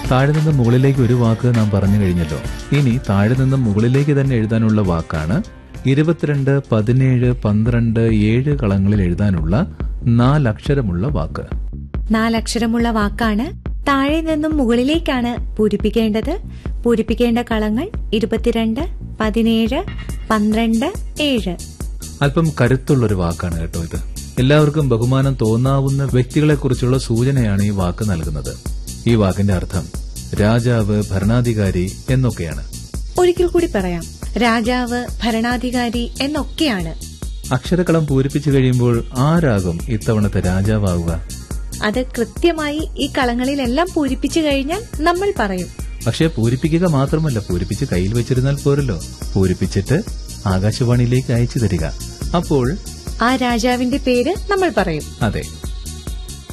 താഴെ നിന്ന് മുകളിലേക്ക് ഒരു വാക്ക് നാം പറഞ്ഞു കഴിഞ്ഞല്ലോ ഇനി താഴെ നിന്ന് മുകളിലേക്ക് തന്നെ എഴുതാനുള്ള വാക്കാണ് ഇരുപത്തിരണ്ട് പതിനേഴ് പന്ത്രണ്ട് ഏഴ് കളങ്ങളിൽ എഴുതാനുള്ള നാലക്ഷരമുള്ള വാക്ക് നാലക്ഷരമുള്ള വാക്കാണ് താഴെ നിന്നും മുകളിലേക്കാണ് പൂരിപ്പിക്കേണ്ടത് പൂരിപ്പിക്കേണ്ട കളങ്ങൾ ഇരുപത്തിരണ്ട് പതിനേഴ് പന്ത്രണ്ട് ഏഴ് അല്പം കരുത്തുള്ളൊരു വാക്കാണ് കേട്ടോ ഇത് എല്ലാവർക്കും ബഹുമാനം തോന്നാവുന്ന വ്യക്തികളെക്കുറിച്ചുള്ള സൂചനയാണ് ഈ വാക്ക് നൽകുന്നത് ഈ വാക്കിന്റെ അർത്ഥം രാജാവ് ഭരണാധികാരി എന്നൊക്കെയാണ് ഒരിക്കൽ കൂടി പറയാം രാജാവ് ഭരണാധികാരി എന്നൊക്കെയാണ് അക്ഷരക്കളം പൂരിപ്പിച്ചു കഴിയുമ്പോൾ ആരാകും ഇത്തവണത്തെ രാജാവാവുക അത് കൃത്യമായി ഈ കളങ്ങളിലെല്ലാം പൂരിപ്പിച്ചു കഴിഞ്ഞാൽ നമ്മൾ പറയും പക്ഷെ പൂരിപ്പിക്കുക മാത്രമല്ല പൂരിപ്പിച്ച് കയ്യിൽ വെച്ചിരുന്നാൽ പോരല്ലോ പൂരിപ്പിച്ചിട്ട് ആകാശവാണിയിലേക്ക് അയച്ചു തരിക അപ്പോൾ ആ രാജാവിന്റെ പേര് നമ്മൾ പറയും അതെ